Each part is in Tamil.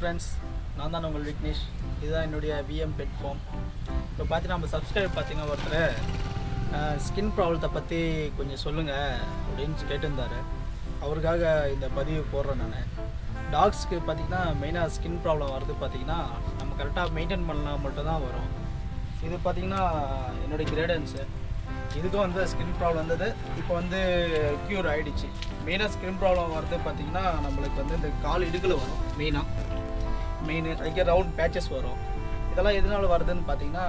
ஃப்ரெண்ட்ஸ் நான் தான் உங்கள் விக்னேஷ் இதுதான் என்னுடைய விஎம் பெட் ஃபார்ம் இப்போ பார்த்தீங்கன்னா நம்ம சப்ஸ்கிரைப் பார்த்தீங்கன்னா ஒருத்தர் ஸ்கின் ப்ராப்ளத்தை பற்றி கொஞ்சம் சொல்லுங்கள் அப்படின்னு கேட்டிருந்தாரு அவருக்காக இந்த பதிவு போடுறேன் நான் டாக்ஸ்க்கு பார்த்தீங்கன்னா மெயினாக ஸ்கின் ப்ராப்ளம் வர்றது பார்த்தீங்கன்னா நம்ம கரெக்டாக மெயின்டைன் பண்ணால் மட்டும்தான் வரும் இது பார்த்தீங்கன்னா என்னுடைய கிரேடன்ஸு இதுக்கும் வந்து ஸ்கின் ப்ராப்ளம் வந்தது இப்போ வந்து க்யூர் ஆகிடுச்சு மெயினாக ஸ்கின் ப்ராப்ளம் வரது பார்த்தீங்கன்னா நம்மளுக்கு வந்து இந்த கால் இடுக்கில் வரும் மெயினாக மெயின் அதுக்கே ரவுண்ட் பேச்சஸ் வரும் இதெல்லாம் எதனால வருதுன்னு பார்த்தீங்கன்னா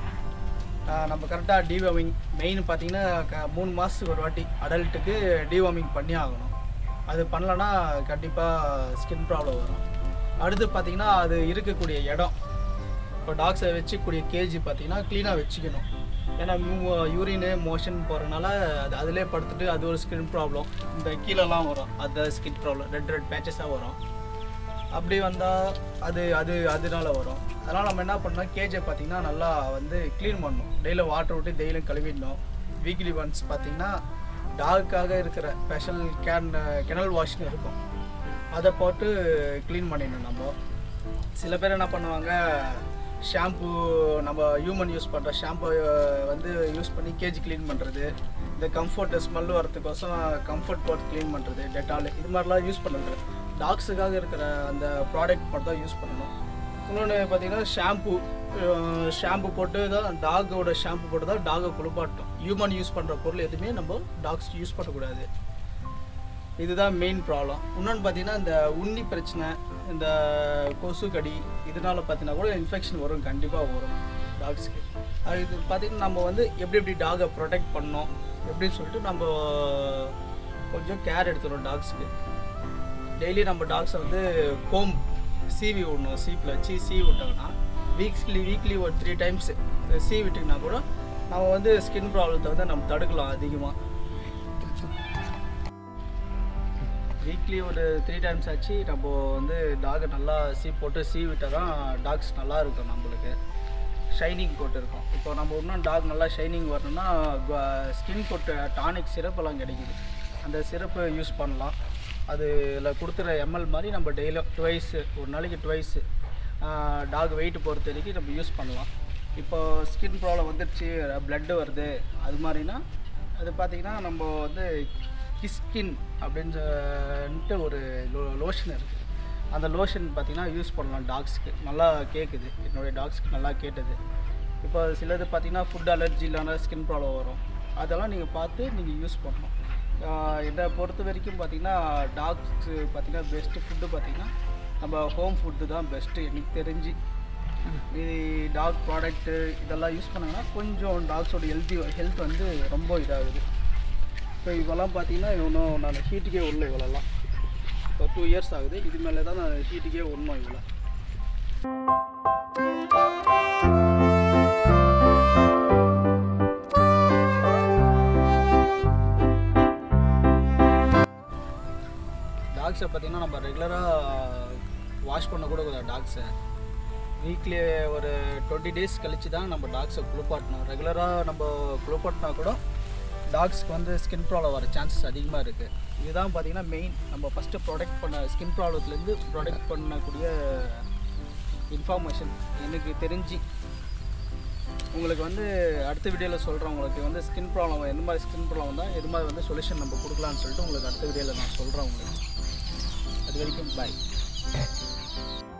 ஆஹ் நம்ம கரெக்டாக டிவார்மிங் மெயின் பார்த்தீங்கன்னா க மூணு மாதத்துக்கு ஒரு வாட்டி அடல்ட்டுக்கு டிவார்மிங் பண்ணி ஆகணும் அது பண்ணலன்னா கண்டிப்பாக ஸ்கின் ப்ராப்ளம் வரும் அடுத்து பார்த்தீங்கன்னா அது இருக்கக்கூடிய இடம் இப்போ டாக்ஸை வச்சுக்கூடிய கேஜி பார்த்தீங்கன்னா க்ளீனாக வச்சுக்கணும் ஏன்னா யூரினு மோஷன் போகிறனால அது அதிலே படுத்துட்டு அது ஒரு ஸ்கின் ப்ராப்ளம் இந்த கீழெல்லாம் வரும் அது ஸ்கின் ப்ராப்ளம் ரெட் ரெட் பேச்சஸாக வரும் அப்படி வந்தால் அது அது அதனால வரும் அதனால் நம்ம என்ன பண்ணோம் கேஜை பார்த்தீங்கன்னா நல்லா வந்து க்ளீன் பண்ணணும் டெய்லியும் வாட்டர் விட்டு டெய்லியும் கழுவிடணும் வீக்லி ஒன்ஸ் பார்த்தீங்கன்னா டாகுக்காக இருக்கிற ஸ்பெஷல் கேன் கிணல் வாஷ்னு இருக்கும் அதை போட்டு க்ளீன் பண்ணிடணும் நம்ம சில பேர் என்ன பண்ணுவாங்க ஷாம்பு நம்ம ஹியூமன் யூஸ் பண்ணுற ஷாம்பு வந்து யூஸ் பண்ணி கேஜி க்ளீன் பண்ணுறது இந்த கம்ஃபர்ட் ஸ்மெல் வரதுக்கோசம் கம்ஃபர்ட் போட்டு க்ளீன் பண்ணுறது டெட்டால் இது மாதிரிலாம் யூஸ் பண்ணுறது டாக்ஸுக்காக இருக்கிற அந்த ப்ராடக்ட் மட்டும் தான் யூஸ் பண்ணணும் இன்னொன்று பார்த்தீங்கன்னா ஷாம்பு ஷாம்பு போட்டு தான் டாகோட ஷாம்பு போட்டு தான் டாகை குளிப்பாட்டும் ஹியூமன் யூஸ் பண்ணுற பொருள் எதுவுமே நம்ம டாக்ஸ் யூஸ் பண்ணக்கூடாது இதுதான் மெயின் ப்ராப்ளம் இன்னொன்று பார்த்தீங்கன்னா இந்த உண்ணி பிரச்சனை இந்த கொசு கடி இதனால பார்த்தீங்கன்னா கூட இன்ஃபெக்ஷன் வரும் கண்டிப்பாக வரும் டாக்ஸ்க்கு அது இது பார்த்தீங்கன்னா நம்ம வந்து எப்படி எப்படி டாகை ப்ரொடெக்ட் பண்ணோம் எப்படின்னு சொல்லிட்டு நம்ம கொஞ்சம் கேர் எடுத்துக்கிறோம் டாக்ஸ்க்கு டெய்லி நம்ம டாக்ஸை வந்து கோம் சீவி விடணும் சீப்பில் வச்சு சீவி விட்டோம்னா வீக்லி வீக்லி ஒரு த்ரீ டைம்ஸ் சீவி விட்டிங்கன்னா கூட நம்ம வந்து ஸ்கின் ப்ராப்ளத்தை வந்து நம்ம தடுக்கலாம் அதிகமாக வீக்லி ஒரு த்ரீ டைம்ஸ் ஆச்சு நம்ம வந்து டாகை நல்லா சீ போட்டு சீ விட்டால் தான் டாக்ஸ் நல்லா இருக்கும் நம்மளுக்கு ஷைனிங் கோட் இருக்கும் இப்போ நம்ம இன்னும் டாக் நல்லா ஷைனிங் வரணும்னா ஸ்கின் கோட் டானிக் சிரப்பெல்லாம் கிடைக்குது அந்த சிரப்பு யூஸ் பண்ணலாம் அது இதில் கொடுத்துற எம்எல் மாதிரி நம்ம டெய்லியும் டுவைஸு ஒரு நாளைக்கு டுவைஸு டாக் வெயிட் பொறுத்த வரைக்கும் நம்ம யூஸ் பண்ணலாம் இப்போ ஸ்கின் ப்ராப்ளம் வந்துடுச்சு பிளட்டு வருது அது மாதிரினா அது பார்த்திங்கன்னா நம்ம வந்து கிஸ்கின் அப்படின்னு சொல்லிட்டு ஒரு லோ லோஷன் இருக்குது அந்த லோஷன் பார்த்திங்கன்னா யூஸ் பண்ணலாம் டாக்ஸ்க்கு நல்லா கேட்குது என்னுடைய டாக்ஸ்க்கு நல்லா கேட்டது இப்போ சிலது பார்த்திங்கன்னா ஃபுட் அலர்ஜி இல்லைனா ஸ்கின் ப்ராப்ளம் வரும் அதெல்லாம் நீங்கள் பார்த்து நீங்கள் யூஸ் பண்ணணும் ஆஹ் என்னை பொறுத்த வரைக்கும் பார்த்திங்கன்னா டாக்ஸு பார்த்திங்கன்னா பெஸ்ட்டு ஃபுட்டு பார்த்திங்கன்னா நம்ம ஹோம் ஃபுட்டு தான் பெஸ்ட்டு எனக்கு தெரிஞ்சு இது டாக் ப்ராடக்ட்டு இதெல்லாம் யூஸ் பண்ணாங்கன்னா கொஞ்சம் டாக்ஸோட ஹெல்த்தி ஹெல்த் வந்து ரொம்ப இதாகுது இப்போ இவெல்லாம் பார்த்தீங்கன்னா இன்னும் நான் ஹீட்டுக்கே உள்ள இவளெல்லாம் இப்போ டூ இயர்ஸ் ஆகுது இது மேலே தான் நான் ஹீட்டுக்கே உண்ணும் இவளை டாக்ஸை பார்த்தீங்கன்னா நம்ம ரெகுலராக வாஷ் பண்ணக்கூடாது டாக்ஸை வீக்லி ஒரு டுவெண்ட்டி டேஸ் கழிச்சு தான் நம்ம டாக்ஸை குளிப்பாட்டணும் ரெகுலராக நம்ம குளிப்பாட்டினா கூட டாக்ஸ்க்கு வந்து ஸ்கின் ப்ராப்ளம் வர சான்சஸ் அதிகமாக இருக்குது இதுதான் பார்த்தீங்கன்னா மெயின் நம்ம ஃபஸ்ட்டு ப்ரொடெக்ட் பண்ண ஸ்கின் ப்ராப்ளத்துலேருந்து ப்ரொடெக்ட் பண்ணக்கூடிய இன்ஃபார்மேஷன் எனக்கு தெரிஞ்சு உங்களுக்கு வந்து அடுத்த வீடியோவில் சொல்கிறேன் உங்களுக்கு வந்து ஸ்கின் ப்ராப்ளம் எந்த மாதிரி ஸ்கின் ப்ராப்ளம் தான் எது மாதிரி வந்து சொல்யூஷன் நம்ம கொடுக்கலான்னு சொல்லிட்டு உங்களுக்கு அடுத்த வீடியோவில் நான் சொல்கிறேன் உங்களுக்கு அது வரைக்கும் பாய்